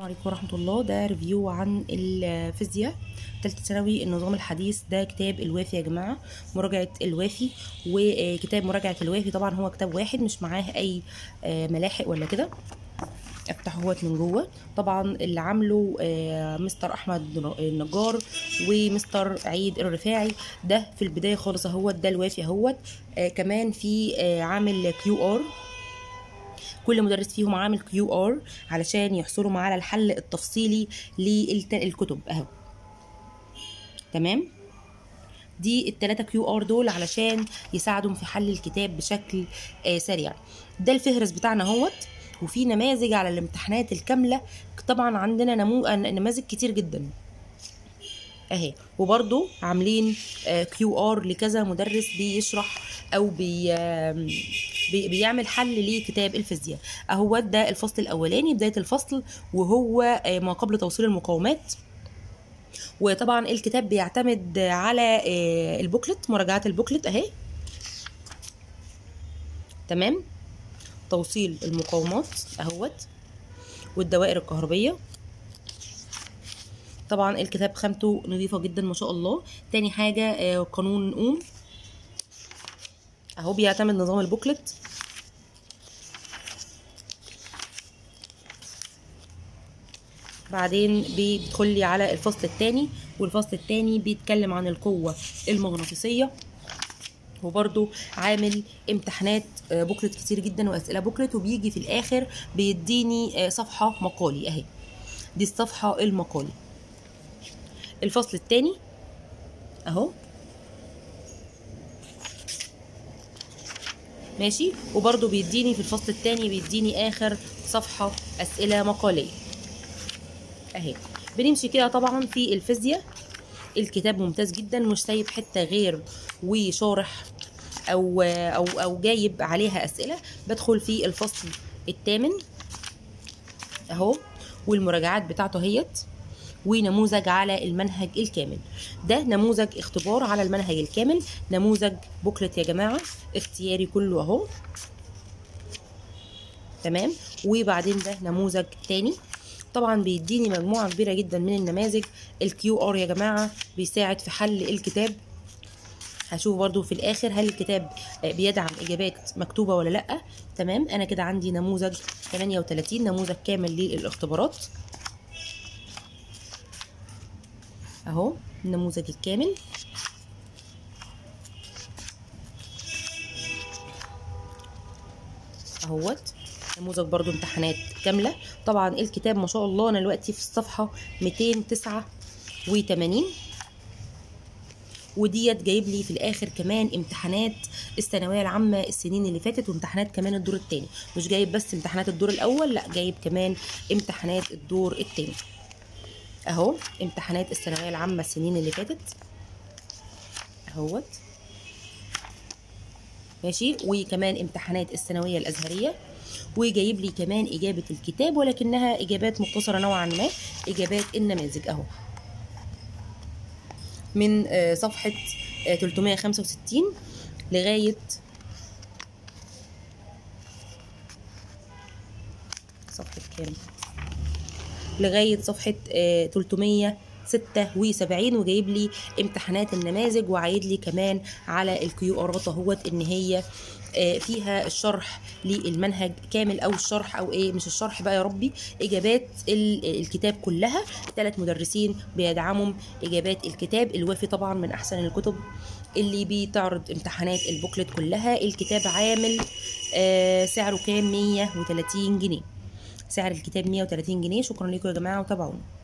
عليكم ورحمة الله ده ريفيو عن الفيزياء تالتة ثانوي النظام الحديث ده كتاب الوافي يا جماعة مراجعة الوافي وكتاب مراجعة الوافي طبعا هو كتاب واحد مش معاه أي ملاحق ولا كده افتحه هوت من جوه طبعا اللي عامله مستر احمد النجار ومستر عيد الرفاعي ده في البدايه خالص اهوت ده الوافي اهوت كمان في عامل كيو ار كل مدرس فيهم عامل كيو ار علشان يحصلوا على الحل التفصيلي للكتب اهو تمام دي التلاتة كيو ار دول علشان يساعدهم في حل الكتاب بشكل آه سريع ده الفهرس بتاعنا اهوت وفي نماذج على الامتحانات الكاملة طبعا عندنا نمو... نماذج كتير جدا اهي وبرضو عاملين كيو ار لكذا مدرس بيشرح او بي بي بيعمل حل لكتاب الفيزياء اهو ده الفصل الاولاني بدايه الفصل وهو ما قبل توصيل المقاومات وطبعا الكتاب بيعتمد على البوكلت مراجعات البوكلت اهي تمام توصيل المقاومات اهوت والدوائر الكهربيه طبعا الكتاب خامته نظيفه جدا ما شاء الله تاني حاجه قانون اوم اهو بيعتمد نظام البوكلت بعدين بيدخل لي على الفصل الثاني والفصل الثاني بيتكلم عن القوه المغناطيسيه وبرده عامل امتحانات بوكلت كتير جدا واسئله بوكلت وبيجي في الاخر بيديني صفحه مقالي اهي دي الصفحه المقالي الفصل الثاني اهو ماشي وبرده بيديني في الفصل الثاني بيديني اخر صفحه اسئله مقاليه اهي بنمشي كده طبعا في الفيزياء الكتاب ممتاز جدا مش سايب حته غير وشارح او او او جايب عليها اسئله بدخل في الفصل الثامن اهو والمراجعات بتاعته اهيت ونموذج على المنهج الكامل ده نموذج اختبار على المنهج الكامل نموذج بوكلت يا جماعه اختياري كله اهو تمام وبعدين ده نموذج تاني طبعا بيديني مجموعه كبيره جدا من النماذج الكيو ار يا جماعه بيساعد في حل الكتاب هشوف برضو في الاخر هل الكتاب بيدعم اجابات مكتوبه ولا لا تمام انا كده عندي نموذج 38 نموذج كامل للاختبارات اهو النموذج الكامل اهوت نموذج برضو امتحانات كامله طبعا الكتاب ما شاء الله انا دلوقتي في الصفحه 289 وديت جايب لي في الاخر كمان امتحانات الثانويه العامه السنين اللي فاتت وامتحانات كمان الدور الثاني مش جايب بس امتحانات الدور الاول لا جايب كمان امتحانات الدور الثاني اهو امتحانات الثانويه العامه السنين اللي فاتت اهوت ماشي وكمان امتحانات الثانويه الازهريه وجايب لي كمان اجابه الكتاب ولكنها اجابات مختصره نوعا ما اجابات النماذج اهو من صفحه 365 لغايه صفحه كام لغايه صفحه 376 وجايب لي امتحانات النماذج وعايد لي كمان على الكيو ارات اهوت ان هي فيها الشرح للمنهج كامل او الشرح او ايه مش الشرح بقى يا ربي اجابات الكتاب كلها ثلاث مدرسين بيدعموا اجابات الكتاب الوافي طبعا من احسن الكتب اللي بتعرض امتحانات البوكلت كلها الكتاب عامل آه سعره كام 130 جنيه سعر الكتاب 130 جنيه شكرا لكم يا جماعه وتابعونا